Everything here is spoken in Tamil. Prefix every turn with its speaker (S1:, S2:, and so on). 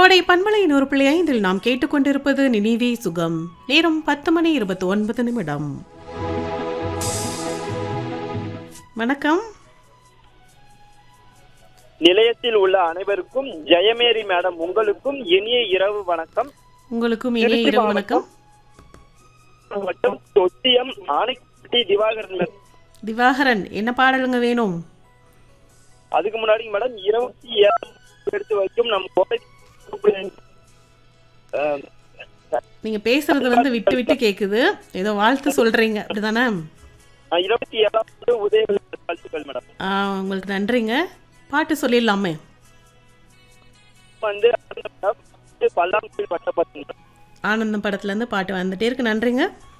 S1: கோடை பண்பலையின் ஒரு புள்ளி ஐந்தில் நாம் கேட்டுக்கொண்டிருப்பது நினைவே சுகம் நேரம் பத்து மணி இருபத்தி ஒன்பது நிமிடம் வணக்கம்
S2: நிலையத்தில் உள்ள அனைவருக்கும் ஜெயமேரி மேடம் உங்களுக்கும் இனிய இரவு வணக்கம்
S1: உங்களுக்கும் இனிய இரவு வணக்கம்
S2: மற்றும் தொட்டியம் ஆணைக்குட்டி திவாகரன் மேடம்.
S1: திவாகரன் என்ன பாடலுங்க வேணும்
S2: அதுக்கு முன்னாடி மேடம் இருபத்தி ஏழு எடுத்து வைக்கும் நம் கோடை அஹ்,
S1: நீங்க பேசுறது வந்து விட்டு விட்டு கேக்குது ஏதோ வாழ்த்து சொல்றீங்க அப்படிதானே
S2: இருபத்தி ஏழாவது உதய வாழ்த்துக்கள் மேடம்
S1: ஆ, உங்களுக்கு நன்றிங்க பாட்டு சொல்லிடலாமே
S2: வந்து மேடம் பல்லாங்குழி பட்டப்பட்டு
S1: ஆனந்தம் படத்துல இருந்து பாட்டு வந்துட்டே இருக்கு நன்றிங்க